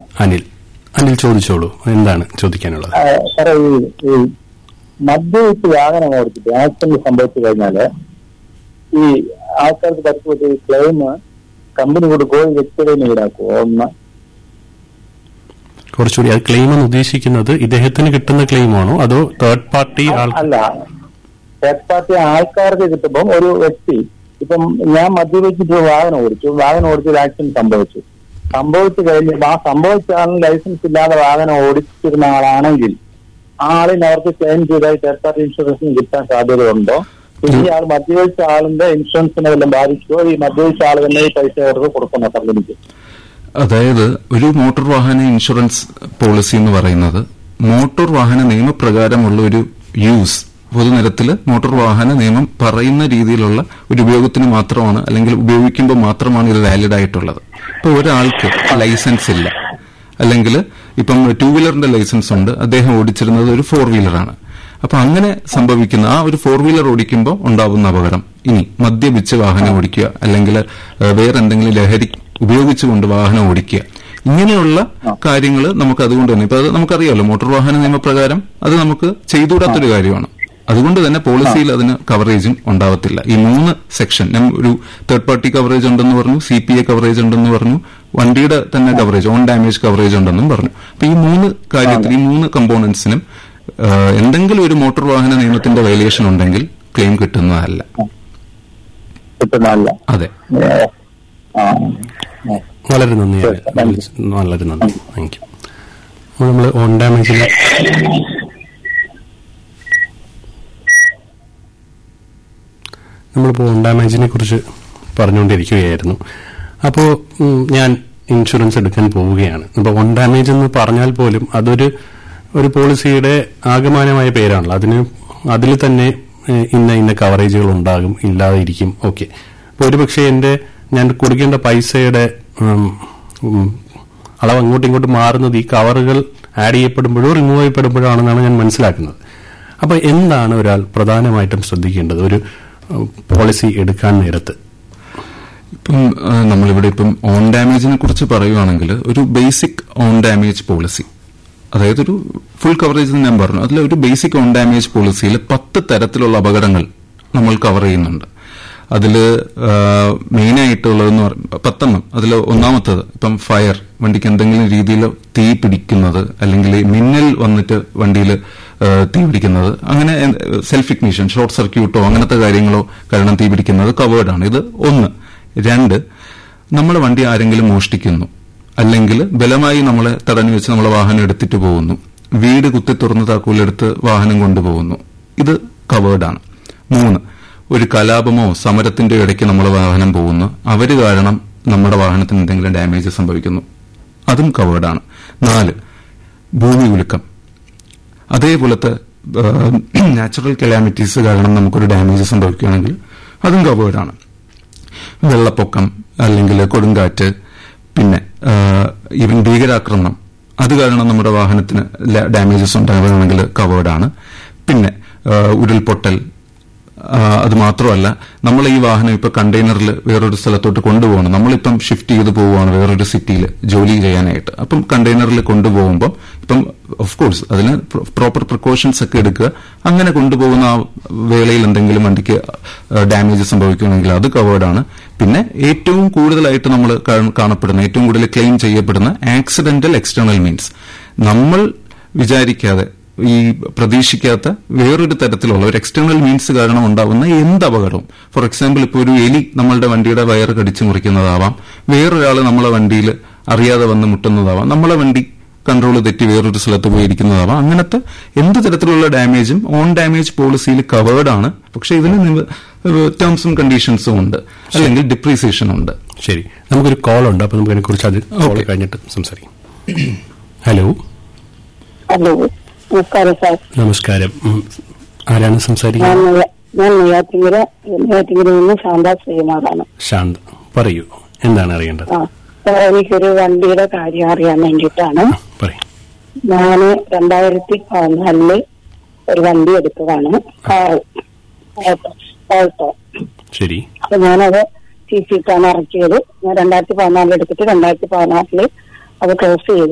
അനിൽ അനിൽ ചോദിച്ചോളൂ എന്താണ് ചോദിക്കാനുള്ളത് ആ, സാറേ ഈ ഈ മദ്യപിച്ച് വാഹനം ഓടിച്ചിട്ട് ആക്സിഡന്റ് സംഭവിച്ചു കഴിഞ്ഞാല് ഈ ആൾക്കാർക്ക് പറ്റുന്ന ഈ ക്ലെയിം കമ്പനി കൊടുക്കുകയോ വ്യക്തികളെ ഈടാക്കുമോ ഒന്ന് കുറച്ചുകൂടി അത് ക്ലെയിം എന്ന് ഉദ്ദേശിക്കുന്നത് ഇദ്ദേഹത്തിന് കിട്ടുന്ന ക്ലെയിമാണോ അതോ തേർഡ് പാർട്ടി ആൾ അല്ല തേർഡ് പാർട്ടി ആൾക്കാർക്ക് കിട്ടുമ്പോൾ ഒരു വ്യക്തി ഇപ്പം ഞാൻ മദ്യപിച്ചിട്ട് വാഹനം ഓടിച്ചു വാഹനം ഓടിച്ച് ഒരു ആക്സിഡന്റ് സംഭവിച്ചു സംഭവിച്ചു കഴിഞ്ഞപ്പോൾ ആ സംഭവിച്ച ആളിന് ലൈസൻസ് ഇല്ലാതെ വാഹനം ഓടിച്ചിരുന്ന ആളാണെങ്കിൽ ആ ആളിന് അവർക്ക് ക്ലെയിം ചെയ്താൽ തേർഡ് പാർട്ടി ഇൻഷുറൻസിന് കിട്ടാൻ സാധ്യതയുണ്ടോ പിന്നെ ഈ ആൾ മദ്യപിച്ച ആളിന്റെ ഇൻഷുറൻസിനെ വല്ലതും ബാധിച്ചോ ഈ മദ്യപിച്ച ആൾ തന്നെ ഈ പൈസ അവർക്ക് കൊടുക്കുന്ന കമ്പനിക്ക് അതായത് ഒരു മോട്ടോർ വാഹന ഇൻഷുറൻസ് പോളിസി എന്ന് പറയുന്നത് മോട്ടോർ വാഹന നിയമപ്രകാരമുള്ള ഒരു യൂസ് പൊതുനിരത്തിൽ മോട്ടോർ വാഹന നിയമം പറയുന്ന രീതിയിലുള്ള ഒരു ഉപയോഗത്തിന് മാത്രമാണ് അല്ലെങ്കിൽ ഉപയോഗിക്കുമ്പോൾ മാത്രമാണ് ഇത് വാലിഡ് ആയിട്ടുള്ളത് ഇപ്പൊ ഒരാൾക്ക് ലൈസൻസ് ഇല്ല അല്ലെങ്കിൽ ഇപ്പം ടൂ വീലറിന്റെ ലൈസൻസ് ഉണ്ട് അദ്ദേഹം ഓടിച്ചിരുന്നത് ഒരു ഫോർ വീലറാണ് അപ്പൊ അങ്ങനെ സംഭവിക്കുന്ന ആ ഒരു ഫോർ വീലർ ഓടിക്കുമ്പോൾ ഉണ്ടാവുന്ന അപകടം ഇനി മദ്യപിച്ച് വാഹനം ഓടിക്കുക അല്ലെങ്കിൽ ഏഹ്, വേറെ എന്തെങ്കിലും ലഹരി ഉപയോഗിച്ചുകൊണ്ട് വാഹനം ഓടിക്കുക ഇങ്ങനെയുള്ള കാര്യങ്ങൾ നമുക്ക് അതുകൊണ്ട് തന്നെ ഇപ്പൊ അത് നമുക്കറിയാമല്ലോ മോട്ടോർ വാഹന നിയമപ്രകാരം അത് നമുക്ക് ചെയ്തുകൂടാത്തൊരു കാര്യമാണ് അതുകൊണ്ട് തന്നെ പോളിസിയിൽ അതിന് കവറേജും ഉണ്ടാവത്തില്ല ഈ മൂന്ന് സെക്ഷൻ ഞാൻ ഒരു തേർഡ് പാർട്ടി കവറേജ് ഉണ്ടെന്ന് പറഞ്ഞു സി പി എ കവറേജ് ഉണ്ടെന്ന് പറഞ്ഞു വണ്ടിയുടെ തന്നെ കവറേജ് ഓൺ ഡാമേജ് കവറേജ് ഉണ്ടെന്നും പറഞ്ഞു അപ്പൊ ഈ മൂന്ന് കാര്യത്തിൽ ഈ മൂന്ന് കമ്പോണൻസിനും എന്തെങ്കിലും ഒരു മോട്ടോർ വാഹന നിയമത്തിന്റെ വയലേഷൻ ഉണ്ടെങ്കിൽ ക്ലെയിം കിട്ടുന്നതല്ല കിട്ടുന്നതല്ല അതെ ഏഹ്, ആ ആ. വളരെ നന്ദി ശരി, അനിൽ. വളരെ നന്ദി താങ്ക് യു അപ്പോൾ നമ്മൾ ഓൺ ഡാമേജിന് നമ്മളിപ്പോൾ ഓൺ ഡാമേജിനെ കുറിച്ച് പറഞ്ഞുകൊണ്ടിരിക്കുകയായിരുന്നു അപ്പോൾ ഞാൻ ഇൻഷുറൻസ് എടുക്കാൻ പോവുകയാണ് ഇപ്പോൾ ഓൺ ഡാമേജ് എന്ന് പറഞ്ഞാൽ പോലും അതൊരു ഒരു പോളിസിയുടെ ആകമാനമായ പേരാണല്ലോ അതിന് അതിൽ തന്നെ ഏഹ്, ഇന്ന ഇന്ന കവറേജുകൾ ഉണ്ടാകും ഇല്ലാതെ ഇരിക്കും ഓക്കെ അപ്പോൾ ഒരുപക്ഷെ എന്റെ ഞാൻ കൊടുക്കേണ്ട പൈസയുടെ ഉം, ഉം, അളവ് അങ്ങോട്ടും ഇങ്ങോട്ടും മാറുന്നത് ഈ കവറുകൾ ആഡ് ചെയ്യപ്പെടുമ്പോഴോ റിമൂവ് ചെയ്യപ്പെടുമ്പോഴാണെന്നാണ് ഞാൻ മനസ്സിലാക്കുന്നത് അപ്പൊ എന്താണ് ഒരാൾ പ്രധാനമായിട്ടും ശ്രദ്ധിക്കേണ്ടത് ഒരു ഉം, പോളിസി എടുക്കാൻ നേരത്ത് ഇപ്പം ആ, നമ്മളിവിടെ ഇപ്പം ഓൺ ഡാമേജിനെ കുറിച്ച് പറയുവാണെങ്കിൽ ഒരു ബേസിക് ഓൺ ഡാമേജ് പോളിസി അതായത് ഒരു ഫുൾ കവറേജ് എന്ന് ഞാൻ പറഞ്ഞു അതിൽ ഒരു ബേസിക് ഓൺ ഡാമേജ് പോളിസിയിൽ പത്ത് തരത്തിലുള്ള അപകടങ്ങൾ നമ്മൾ കവർ ചെയ്യുന്നുണ്ട് അതിൽ മെയിൻ ആയിട്ടുള്ളതെന്ന് പറയുമ്പോൾ പത്തെണ്ണം അതിൽ ഒന്നാമത്തത് ഇപ്പം ഫയർ വണ്ടിക്ക് എന്തെങ്കിലും രീതിയിൽ തീ പിടിക്കുന്നത് അല്ലെങ്കിൽ മിന്നൽ വന്നിട്ട് വണ്ടിയിൽ തീ പിടിക്കുന്നത് അങ്ങനെ സെൽഫ് ഇഗ്നിഷൻ ഷോർട്ട് സർക്യൂട്ടോ അങ്ങനത്തെ കാര്യങ്ങളോ കാരണം തീ പിടിക്കുന്നത് കവേർഡാണ് ഇത് ഒന്ന് രണ്ട് നമ്മളെ വണ്ടി ആരെങ്കിലും മോഷ്ടിക്കുന്നു അല്ലെങ്കിൽ ബലമായി നമ്മളെ തടഞ്ഞു വെച്ച് നമ്മളെ വാഹനം എടുത്തിട്ട് പോകുന്നു വീട് കുത്തി തുറന്ന് താക്കോലെടുത്ത് വാഹനം കൊണ്ടുപോകുന്നു ഇത് കവേർഡാണ് മൂന്ന് ഒരു കലാപമോ സമരത്തിന്റെ ഇടയ്ക്ക് നമ്മളെ വാഹനം പോകുന്നു അവര് കാരണം നമ്മുടെ വാഹനത്തിന് എന്തെങ്കിലും ഡാമേജ് സംഭവിക്കുന്നു അതും കവേർഡാണ് നാല് ഭൂമി ഉലുക്കം അതേപോലത്തെ നാച്ചുറൽ കലാമിറ്റീസ് കാരണം നമുക്കൊരു ഡാമേജ് സംഭവിക്കുകയാണെങ്കിൽ അതും കവേർഡാണ് വെള്ളപ്പൊക്കം അല്ലെങ്കിൽ കൊടുങ്കാറ്റ് പിന്നെ ഈവൻ ഭീകരാക്രമണം അത് കാരണം നമ്മുടെ വാഹനത്തിന് ഡാമേജസ് ഉണ്ടാവുകയാണെങ്കിൽ കവേർഡാണ് പിന്നെ ആ, ഉരുൾപൊട്ടൽ ആ, അത് മാത്രമല്ല നമ്മൾ ഈ വാഹനം ഇപ്പൊ കണ്ടെയ്നറിൽ വേറൊരു സ്ഥലത്തോട്ട് കൊണ്ടുപോകണം നമ്മളിപ്പം ഷിഫ്റ്റ് ചെയ്ത് പോവുകയാണ് വേറൊരു സിറ്റിയിൽ ജോലി ചെയ്യാനായിട്ട് അപ്പം കണ്ടെയ്നറിൽ കൊണ്ടുപോകുമ്പോൾ ഇപ്പം ഓഫ് കോഴ്സ് അതിന് പ്രോപ്പർ പ്രിക്കോഷൻസ് ഒക്കെ എടുക്കുക അങ്ങനെ കൊണ്ടുപോകുന്ന ആ വേളയിൽ എന്തെങ്കിലും വണ്ടിക്ക് ഡാമേജ് സംഭവിക്കുകയാണെങ്കിൽ അത് കവേർഡാണ് പിന്നെ ഏറ്റവും കൂടുതലായിട്ട് നമ്മൾ കാണപ്പെടുന്ന ഏറ്റവും കൂടുതൽ ക്ലെയിം ചെയ്യപ്പെടുന്ന ആക്സിഡന്റൽ എക്സ്റ്റേണൽ മീൻസ് നമ്മൾ വിചാരിക്കാതെ ഈ പ്രതീക്ഷിക്കാത്ത വേറൊരു തരത്തിലുള്ള ഒരു എക്സ്റ്റേണൽ മീൻസ് കാരണം ഉണ്ടാവുന്ന എന്ത് അപകടവും ഫോർ എക്സാമ്പിൾ ഇപ്പോൾ ഒരു എലി നമ്മളുടെ വണ്ടിയുടെ വയർ കടിച്ചു മുറിക്കുന്നതാവാം വേറൊരാൾ നമ്മളെ വണ്ടിയിൽ അറിയാതെ വന്ന് മുട്ടുന്നതാവാം നമ്മളെ വണ്ടി കൺട്രോൾ തെറ്റി വേറൊരു സ്ഥലത്ത് പോയിരിക്കുന്നതാവാം അങ്ങനത്തെ എന്ത് തരത്തിലുള്ള ഡാമേജും ഓൺ ഡാമേജ് പോളിസിയിൽ കവേർഡ് ആണ് പക്ഷെ ഇതിന് ടേംസും കണ്ടീഷൻസും ഉണ്ട് അല്ലെങ്കിൽ ഡിപ്രീസിയേഷൻ ഉണ്ട് ശരി നമുക്കൊരു കോൾ ഉണ്ട് അപ്പൊ നമുക്ക് അതിനെക്കുറിച്ച് അത് കോൾ കഴിഞ്ഞിട്ട് സംസാരിക്കാം ഹലോ ഹലോ നമസ്കാരം സാർ നമസ്കാരം ഉം. ആരാണ് ഞാൻ സംസാരിക്കുന്നത് നെയ്യ- ഞാൻ നെയ്യാറ്റിങ്കര നെയ്യാറ്റിങ്കരയിൽ നിന്ന് ശാന്ത ശ്രീകുമാറാണ് ശാന്ത് പറയൂ എന്താണ് അറിയേണ്ടത് ആ സാർ എനിക്കൊരു വണ്ടിയുടെ കാര്യം അറിയാൻ വേണ്ടിയിട്ടാണ് പറയൂ ഞാൻ രണ്ടായിരത്തി പതിനാലില് ഒരു വണ്ടി എടുത്തതാണ് കാർ ഓൾട്ടോ ശരി അപ്പൊ ഞാനത് സി സിക്കാണ് ഇറക്കിയത് ഞാൻ രണ്ടായിരത്തി പതിനാലിൽ എടുത്തിട്ട് രണ്ടായിരത്തി പതിനാറില് അത് ക്ലോസ് ചെയ്തു